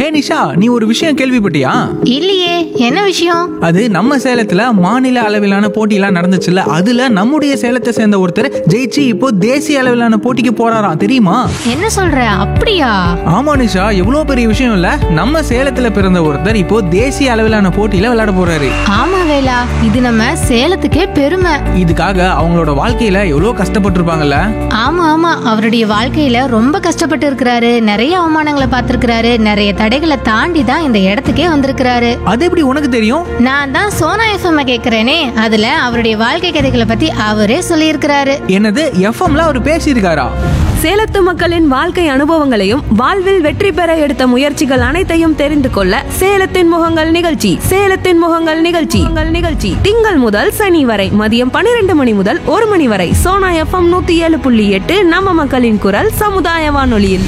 ஏ நிஷா நீ ஒரு விஷயம் கேள்விப்பட்டியா இல்லையே என்ன விஷயம் அது நம்ம சேலத்துல மாநில அளவிலான போட்டியெல்லாம் நடந்துச்சுல்ல அதுல நம்முடைய சேலத்தை சேர்ந்த ஒருத்தர் ஜெயிச்சு இப்போ தேசிய அளவிலான போட்டிக்கு போறாராம் தெரியுமா என்ன சொல்ற அப்படியா ஆமா நிஷா எவ்வளவு பெரிய விஷயம் இல்ல நம்ம சேலத்துல பிறந்த ஒருத்தர் இப்போ தேசிய அளவிலான போட்டியில விளையாட போறாரு ஆமா வேலா இது நம்ம சேலத்துக்கே பெருமை இதுக்காக அவங்களோட வாழ்க்கையில எவ்வளவு கஷ்டப்பட்டிருப்பாங்கல்ல ஆமா ஆமா அவருடைய வாழ்க்கையில ரொம்ப கஷ்டப்பட்டு இருக்கிறாரு நிறைய அவமானங்களை பார்த்திருக்கிறாரு நிறைய தடைகளை தாண்டி தான் இந்த இடத்துக்கே வந்திருக்கிறாரு அது எப்படி உனக்கு தெரியும் நான் தான் சோனா எஃப்எம் கேக்குறேனே அதுல அவருடைய வாழ்க்கை கதைகளை பத்தி அவரே சொல்லியிருக்கிறாரு என்னது எஃப்எம்ல அவர் பேசியிருக்காரா சேலத்து மக்களின் வாழ்க்கை அனுபவங்களையும் வாழ்வில் வெற்றி பெற எடுத்த முயற்சிகள் அனைத்தையும் தெரிந்து கொள்ள சேலத்தின் முகங்கள் நிகழ்ச்சி சேலத்தின் முகங்கள் நிகழ்ச்சி உங்கள் நிகழ்ச்சி திங்கள் முதல் சனி வரை மதியம் பன்னிரண்டு மணி முதல் ஒரு மணி வரை சோனா எஃப்எம் நூத்தி ஏழு புள்ளி எட்டு நம்ம மக்களின் குரல் சமுதாய வானொலியில்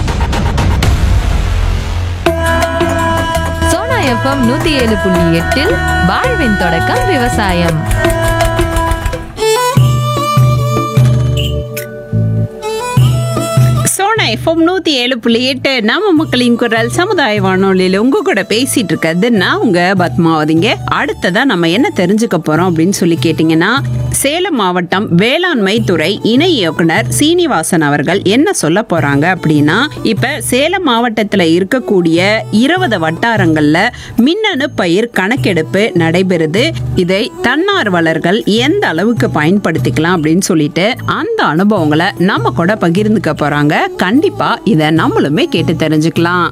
சோனா எஃப்எம் நூத்தி ஏழு புள்ளி எட்டில் வாழ்வின் தொடக்கம் விவசாயம் சோனா எஃப்எம் நூத்தி ஏழு புள்ளி எட்டு நம்ம மக்களின் குரல் சமுதாய வானொலியில உங்க கூட பேசிட்டு இருக்கிறது நான் உங்க பத்மாவதிங்க அடுத்ததா நம்ம என்ன தெரிஞ்சுக்க போறோம் அப்படின்னு சொல்லி கேட்டீங்கன்னா சேலம் மாவட்டம் வேளாண்மை துறை இணை இயக்குனர் சீனிவாசன் அவர்கள் என்ன சொல்ல போறாங்க அப்படின்னா இப்ப சேலம் மாவட்டத்துல இருக்கக்கூடிய இருபது வட்டாரங்கள்ல மின்னணு பயிர் கணக்கெடுப்பு நடைபெறுது இதை தன்னார்வலர்கள் எந்த அளவுக்கு பயன்படுத்திக்கலாம் அப்படின்னு சொல்லிட்டு அந்த அனுபவங்களை நம்ம கூட பகிர்ந்துக்க போறாங்க கண்டிப்பா இதை நம்மளுமே கேட்டு தெரிஞ்சுக்கலாம்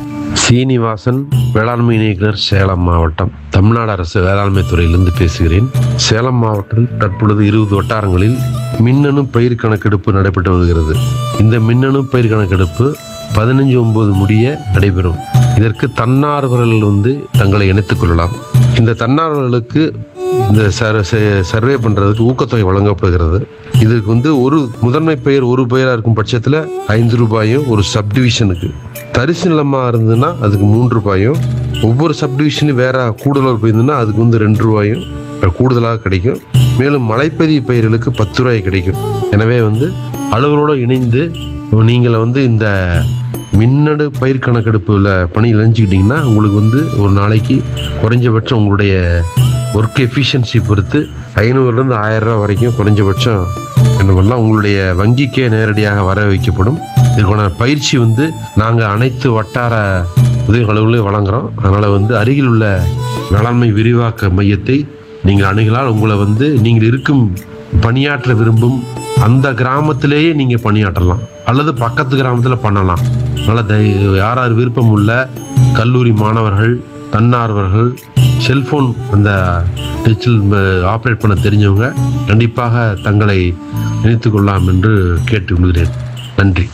சீனிவாசன் வேளாண்மை இயக்குனர் சேலம் மாவட்டம் தமிழ்நாடு அரசு வேளாண்மை துறையிலிருந்து பேசுகிறேன் சேலம் மாவட்டத்தில் தற்பொழுது இருபது வட்டாரங்களில் மின்னணு பயிர் கணக்கெடுப்பு நடைபெற்று வருகிறது இந்த மின்னணு பயிர் கணக்கெடுப்பு பதினஞ்சு ஒன்பது முடிய நடைபெறும் இதற்கு தன்னார்வலர்கள் வந்து தங்களை இணைத்துக் கொள்ளலாம் இந்த தன்னார்வலர்களுக்கு இந்த சர் ச- சர்வே பண்றதுக்கு ஊக்கத்தொகை வழங்கப்படுகிறது இதுக்கு வந்து ஒரு முதன்மை பெயர் ஒரு பெயரா இருக்கும் பட்சத்துல ஐந்து ரூபாயும் ஒரு சப்டிவிஷனுக்கு தரிசு நிலமா இருந்ததுன்னா அதுக்கு மூன்று ரூபாயும் ஒவ்வொரு சப்டிவிஷனும் வேற கூடுதல் போயிருந்ததுன்னா அதுக்கு வந்து ரெண்டு ரூபாயும் கூடுதலாக கிடைக்கும் மேலும் மலைப்பதிவு பயிர்களுக்கு பத்து ரூபாய் கிடைக்கும் எனவே வந்து அலுவலோடு இணைந்து நீங்கள் வந்து இந்த மின்னணு பயிர் கணக்கெடுப்புல பணியில் இணைஞ்சிக்கிட்டிங்கன்னா உங்களுக்கு வந்து ஒரு நாளைக்கு குறைஞ்சபட்சம் உங்களுடைய ஒர்க் எஃபிஷியன்சி பொறுத்து ஐநூறுலேருந்து ஆயிரம் ரூபாய் வரைக்கும் குறைஞ்சபட்சம் என்ன பண்ணலாம் உங்களுடைய வங்கிக்கே நேரடியாக வர வைக்கப்படும் இதுக்கான பயிற்சி வந்து நாங்கள் அனைத்து வட்டார உதவி அலுவலகங்களையும் வழங்குறோம் அதனால் வந்து அருகில் உள்ள வேளாண்மை விரிவாக்க மையத்தை நீங்கள் அணுகலால் உங்களை வந்து நீங்கள் இருக்கும் பணியாற்ற விரும்பும் அந்த கிராமத்திலேயே நீங்கள் பணியாற்றலாம் அல்லது பக்கத்து கிராமத்தில் பண்ணலாம் அதனால் தய- யார் யார் விருப்பம் உள்ள கல்லூரி மாணவர்கள் தன்னார்வர்கள் செல்போன் அந்த டிஜிட்டல் ஆப்ரேட் பண்ண தெரிஞ்சவங்க கண்டிப்பாக தங்களை இணைத்துக் கொள்ளலாம் என்று கேட்டுக்கொள்கிறேன் நன்றி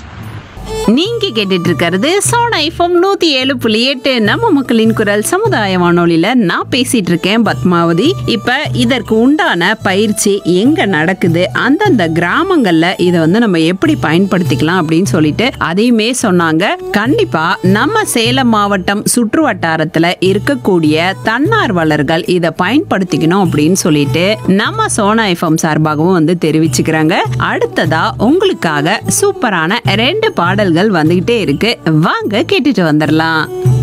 நீங்க கேட்டுட்டு இருக்கிறது சோனா எஃப்எம் நூத்தி ஏழு புள்ளி எட்டு நம்ம மக்களின் குரல் சமுதாய வானொலியில நான் பேசிட்டு இருக்கேன் பத்மாவதி இப்ப இதற்கு உண்டான பயிற்சி எங்க நடக்குது அந்தந்த கிராமங்கள்ல இதை வந்து நம்ம எப்படி பயன்படுத்திக்கலாம் அப்படின்னு சொல்லிட்டு அதையுமே சொன்னாங்க கண்டிப்பா நம்ம சேலம் மாவட்டம் சுற்று வட்டாரத்துல இருக்கக்கூடிய தன்னார்வலர்கள் இதை பயன்படுத்திக்கணும் அப்படின்னு சொல்லிட்டு நம்ம சோனா எஃப்எம் சார்பாகவும் வந்து தெரிவிச்சுக்கிறாங்க அடுத்ததா உங்களுக்காக சூப்பரான ரெண்டு பாடல்கள் வந்துகிட்டே இருக்கு வாங்க கேட்டுட்டு வந்துடலாம்